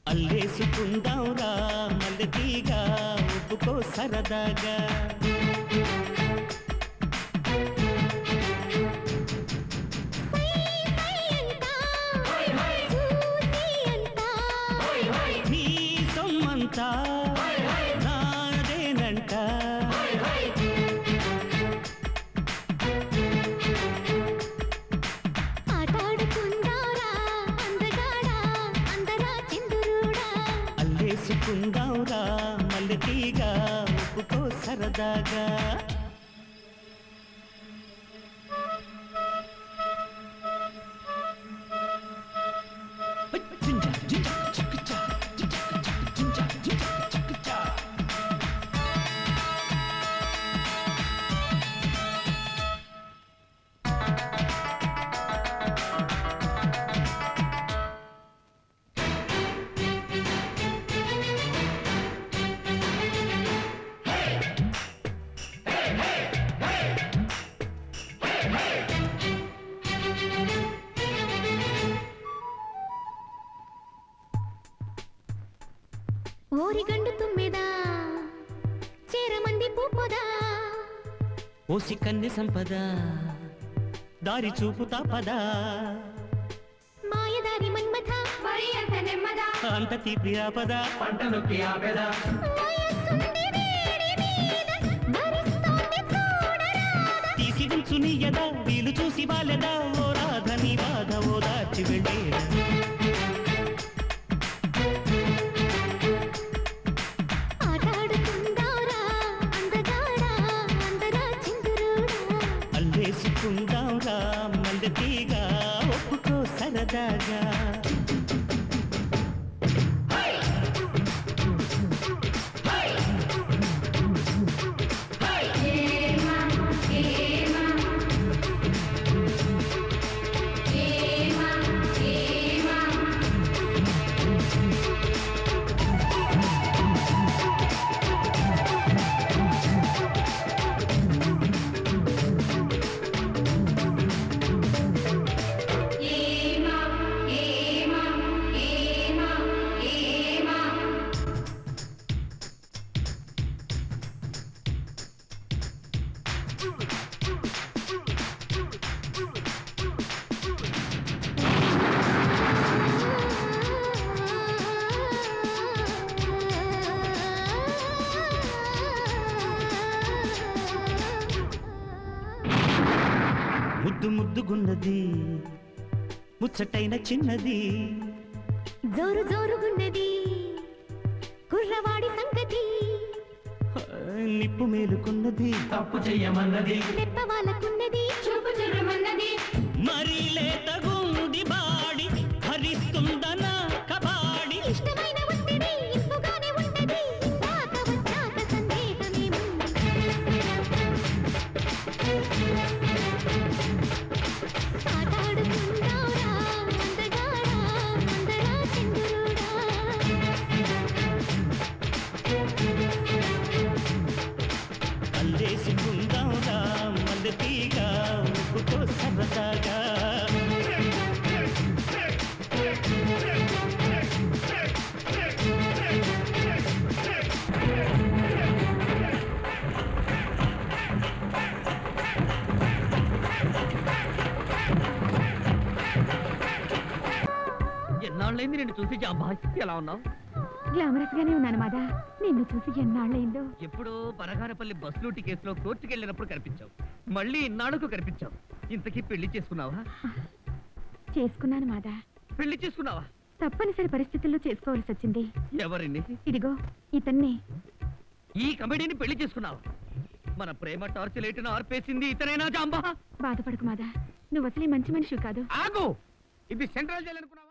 అల్లేసుకుందాంరా మల్లెతీగా ఒప్పుకో సరదాగా నీ సొమ్మంతా నాదేనంట అల్లేసుకుందాంరా మల్లెతీగా ఒప్పుకో సరదాగా ఓరిగండు తుమ్మెదా చేరమంది పూపదా ఓసి కన్నె సంపద దారి చూపుతా పదా మాయదారి మన్మథ మరి అంత నెమ్మదా అంత తీపి ఆపదా వయస్సుంది వేడి మీద భరిస్తోంది చూడరాదా తీసి ఉంచు నీ యదా వీలు చూసి వాళ్ళదా ఓ రాధ నీ బాధ ఓ దాచి వెళ్ళేరా ఆటాడుకుందారా అందగాడా అందరా చిందురుడా అల్లేసుకుందాంరా మల్లెతీగా ఒప్పుకో సరదాగా ముద్దు ముద్దుగున్నది ముచ్చటైన చిన్నది జోరు జోరుగున్నది కుర్రవాడి సంగతి ఆ, నిప్పు మేలుకున్నది తప్పు చెయ్యమన్నది రెప్ప వాళ్ళకున్నది చూపు చుర్రమన్నది మరీ లేతగుంది బాడి హరిస్తుందన కబాడి ఇష్టమైన ఒత్తిడి ఇంపుగానే ఉంటది ఇందాక వచ్చాక సందేహమేముంది ఆటాడుకుందారా అందగాడా అందరా చిందురుడా అల్లేసుకుందాంరా మల్లెతీగా ఒప్పుకో సరదాగా ఎన్నాళ్ళైంది నేను చూసి జాంబా ఎలా ఉన్నావు గ్లామరస్ గానే ఉన్నాను మాదా నిన్ను చూసి ఎన్నాళ్ళైందో ఎప్పుడో బనగానపల్లి బస్ లూటి కేసులో కోర్టుకు వెళ్ళినప్పుడు కనిపించావు మళ్ళీ ఇన్నాళ్ళకు కనిపించావు ఇంతకీ పెళ్లి చేసుకున్నావా చేసుకున్నాను మాదా పెళ్లి చేసుకున్నావా తప్పనిసరి పరిస్థితుల్లో చేసుకోవాల్సి వచ్చింది ఎవరిని ఇదిగో ఇతన్నే ఈ కమెడీని పెళ్లి చేసుకున్నావా మన ప్రేమ టార్చ్ లైట్ను ఆర్పేసింది ఇతనేనా జాంబా బాధపడకు మాదా నువ్వు అసలే మంచి మనిషి కాదు ఆగు ఇది సెంట్రల్ జైలు అనుకున్నావా